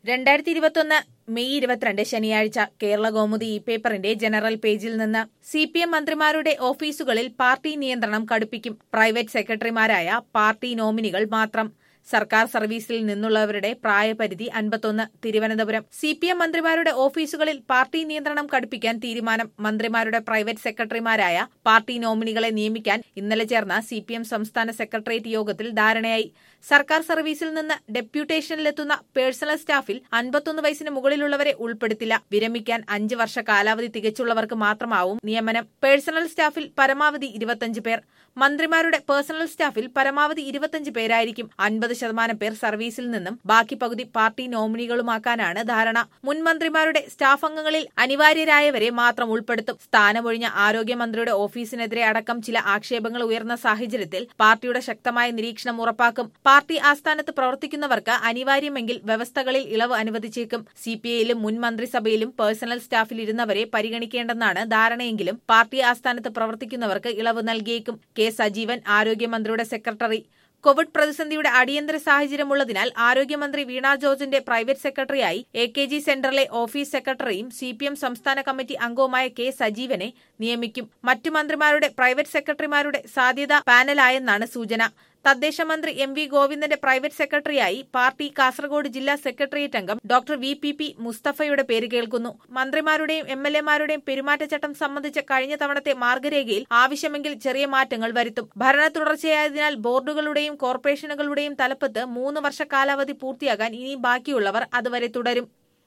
രണ്ടായിരത്തി ഇരുപത്തൊന്ന് മെയ് ഇരുപത്തിരണ്ട് ശനിയാഴ്ച കേരള കൗമുദി ഇ പേപ്പറിന്റെ ജനറൽ പേജിൽ നിന്ന് സി പി എം മന്ത്രിമാരുടെ ഓഫീസുകളിൽ പാർട്ടി നിയന്ത്രണം കടുപ്പിക്കും പ്രൈവറ്റ് സെക്രട്ടറിമാരായ പാർട്ടി നോമിനികൾ മാത്രം സർക്കാർ സർവീസിൽ നിന്നുള്ളവരുടെ പ്രായപരിധി അൻപത്തൊന്ന് തിരുവനന്തപുരം സി പി എം മന്ത്രിമാരുടെ ഓഫീസുകളിൽ പാർട്ടി നിയന്ത്രണം കടുപ്പിക്കാൻ തീരുമാനം മന്ത്രിമാരുടെ പ്രൈവറ്റ് സെക്രട്ടറിമാരായ പാർട്ടി നോമിനികളെ നിയമിക്കാൻ ഇന്നലെ ചേർന്ന സി പി എം സംസ്ഥാന സെക്രട്ടേറിയറ്റ് യോഗത്തിൽ ധാരണയായി സർക്കാർ സർവീസിൽ നിന്ന് ഡെപ്യൂട്ടേഷനിലെത്തുന്ന പേഴ്സണൽ സ്റ്റാഫിൽ അൻപത്തൊന്ന് വയസ്സിന് മുകളിലുള്ളവരെ ഉൾപ്പെടുത്തില്ല വിരമിക്കാൻ അഞ്ച് വർഷ കാലാവധി തികച്ചുള്ളവർക്ക് മാത്രമാവും നിയമനം പേഴ്സണൽ സ്റ്റാഫിൽ പരമാവധി ഇരുപത്തഞ്ച് പേർ മന്ത്രിമാരുടെ പേഴ്സണൽ സ്റ്റാഫിൽ പരമാവധി ഇരുപത്തഞ്ച് പേരായിരിക്കും അൻപത് ശതമാനം പേർ സർവീസിൽ നിന്നും ബാക്കി പകുതി പാർട്ടി നോമിനികളുമാക്കാനാണ് ധാരണ മുൻ മന്ത്രിമാരുടെ സ്റ്റാഫ് അംഗങ്ങളിൽ അനിവാര്യരായവരെ മാത്രം ഉൾപ്പെടുത്തും സ്ഥാനമൊഴിഞ്ഞ ആരോഗ്യമന്ത്രിയുടെ ഓഫീസിനെതിരെ അടക്കം ചില ആക്ഷേപങ്ങൾ ഉയർന്ന സാഹചര്യത്തിൽ പാർട്ടിയുടെ ശക്തമായ നിരീക്ഷണം ഉറപ്പാക്കും പാർട്ടി ആസ്ഥാനത്ത് പ്രവർത്തിക്കുന്നവർക്ക് അനിവാര്യമെങ്കിൽ വ്യവസ്ഥകളിൽ ഇളവ് അനുവദിച്ചേക്കും സിപിഐയിലും മുൻ മന്ത്രിസഭയിലും പേഴ്സണൽ സ്റ്റാഫിൽ ഇരുന്നവരെ പരിഗണിക്കേണ്ടെന്നാണ് ധാരണയെങ്കിലും പാർട്ടി ആസ്ഥാനത്ത് പ്രവർത്തിക്കുന്നവർക്ക് ഇളവ് നൽകിയേക്കും കെ സജീവൻ ആരോഗ്യമന്ത്രിയുടെ സെക്രട്ടറി കോവിഡ് പ്രതിസന്ധിയുടെ അടിയന്തര സാഹചര്യമുള്ളതിനാൽ ആരോഗ്യമന്ത്രി വീണ ജോർജിന്റെ പ്രൈവറ്റ് സെക്രട്ടറിയായി എ കെ ജി സെന്ററിലെ ഓഫീസ് സെക്രട്ടറിയും സി പി എം സംസ്ഥാന കമ്മിറ്റി അംഗവുമായ കെ സജീവനെ നിയമിക്കും മറ്റു മന്ത്രിമാരുടെ പ്രൈവറ്റ് സെക്രട്ടറിമാരുടെ സാധ്യത പാനലായെന്നാണ് സൂചന തദ്ദേശ മന്ത്രി എം വി ഗോവിന്ദന്റെ പ്രൈവറ്റ് സെക്രട്ടറിയായി പാർട്ടി കാസർഗോഡ് ജില്ലാ സെക്രട്ടേറിയറ്റ് അംഗം ഡോക്ടർ വി പി പി മുസ്തഫയുടെ പേര് കേൾക്കുന്നു മന്ത്രിമാരുടെയും എം എൽ എമാരുടെയും പെരുമാറ്റച്ചട്ടം സംബന്ധിച്ച കഴിഞ്ഞ തവണത്തെ മാർഗരേഖയിൽ ആവശ്യമെങ്കിൽ ചെറിയ മാറ്റങ്ങൾ വരുത്തും ഭരണ തുടർച്ചയായതിനാൽ ബോർഡുകളുടെയും കോർപ്പറേഷനുകളുടെയും തലപ്പത്ത് മൂന്ന് വർഷ കാലാവധി പൂർത്തിയാകാൻ ഇനിയും ബാക്കിയുള്ളവർ അതുവരെ തുടരും